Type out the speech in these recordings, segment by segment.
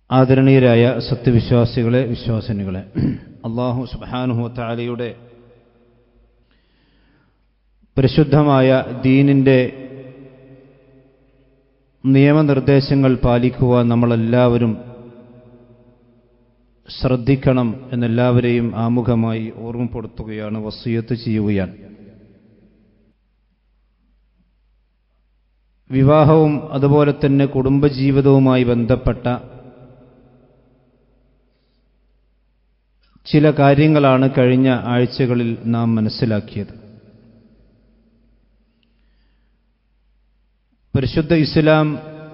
ആദരണീയരായ സത്യവിശ്വാസികളെ വിശ്വാസിനികളെ അള്ളാഹു സുബാനുഹത്താലയുടെ പരിശുദ്ധമായ ദീനിൻ്റെ നിയമനിർദ്ദേശങ്ങൾ പാലിക്കുവാൻ നമ്മളെല്ലാവരും ശ്രദ്ധിക്കണം എന്നെല്ലാവരെയും ആമുഖമായി ഓർമ്മപ്പെടുത്തുകയാണ് വസീയത്ത് ചെയ്യുകയാണ് വിവാഹവും അതുപോലെ തന്നെ കുടുംബജീവിതവുമായി ബന്ധപ്പെട്ട ചില കാര്യങ്ങളാണ് കഴിഞ്ഞ ആഴ്ചകളിൽ നാം മനസ്സിലാക്കിയത് പരിശുദ്ധ ഇസ്ലാം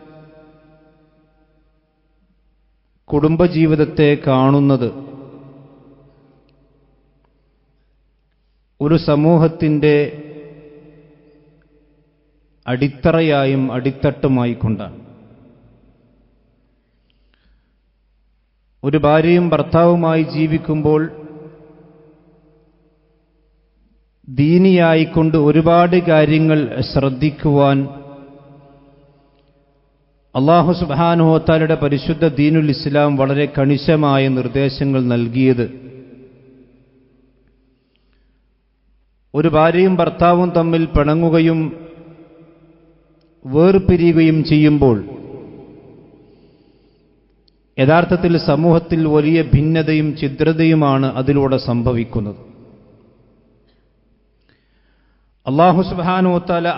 കുടുംബജീവിതത്തെ കാണുന്നത് ഒരു സമൂഹത്തിൻ്റെ അടിത്തറയായും അടിത്തട്ടുമായി കൊണ്ടാണ് ഒരു ഭാര്യയും ഭർത്താവുമായി ജീവിക്കുമ്പോൾ ദീനിയായിക്കൊണ്ട് ഒരുപാട് കാര്യങ്ങൾ ശ്രദ്ധിക്കുവാൻ അള്ളാഹു സുബാനുഹോത്താലയുടെ പരിശുദ്ധ ദീനുൽ ഇസ്ലാം വളരെ കണിശമായ നിർദ്ദേശങ്ങൾ നൽകിയത് ഒരു ഭാര്യയും ഭർത്താവും തമ്മിൽ പിണങ്ങുകയും വേർപിരിയുകയും ചെയ്യുമ്പോൾ യഥാർത്ഥത്തിൽ സമൂഹത്തിൽ വലിയ ഭിന്നതയും ഛിദ്രതയുമാണ് അതിലൂടെ സംഭവിക്കുന്നത് അള്ളാഹു സുബാനുവത്താല